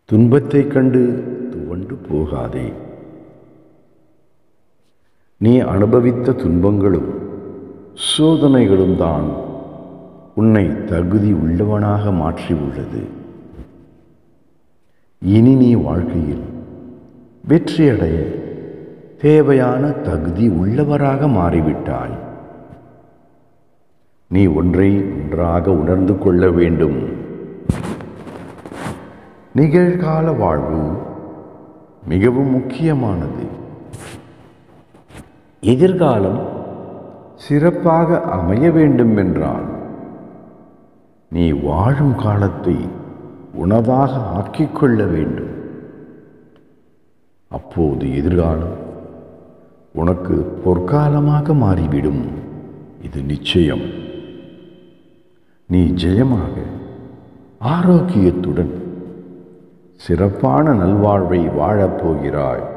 துன்பத்தைக் கண்டு துவண்டு போகாதே நீ அனுபவித்த துன்பங்களும் சோதனைகளும் தான் உன்னை தகுதி உள்ளவனாக மாற்றியுள்ளது இனி நீ வாழ்க்கையில் வெற்றியடைய தேவையான தகுதி உள்ளவராக மாறிவிட்டாய் நீ ஒன்றை ஒன்றாக உணர்ந்து கொள்ள வேண்டும் நிகழ்கால வாழ்வு மிகவும் முக்கியமானது எதிர்காலம் சிறப்பாக அமைய வேண்டும் என்றால் நீ வாழும் காலத்தை உணவாக ஆக்கிக் கொள்ள வேண்டும் அப்போது எதிர்காலம் உனக்கு பொற்காலமாக மாறிவிடும் இது நிச்சயம் நீ ஜெயமாக ஆரோக்கியத்துடன் சிறப்பான நல்வாழ்வை வாழப்போகிறாய்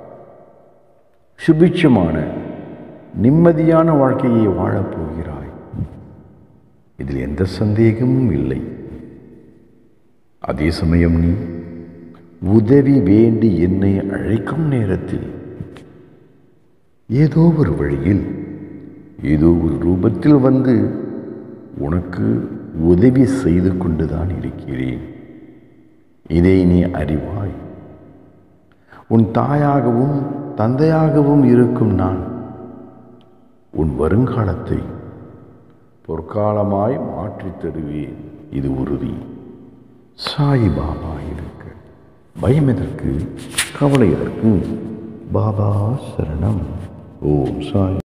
சுபிட்சமான நிம்மதியான வாழ்க்கையை வாழப்போகிறாய் இதில் எந்த சந்தேகமும் இல்லை அதே சமயம் நீ உதவி வேண்டி என்னை அழைக்கும் நேரத்தில் ஏதோ ஒரு வழியில் ஏதோ ஒரு ரூபத்தில் வந்து உனக்கு உதவி செய்து கொண்டுதான் இருக்கிறேன் இதை நீ அறிவாய் உன் தாயாகவும் தந்தையாகவும் இருக்கும் நான் உன் வருங்காலத்தை பொற்காலமாய் மாற்றித் தருவேன் இது உறுதி சாய் பாபா இருக்க பயம் எதற்கு கவலை எதற்கு பாபா சரணம் ஓம் சாய்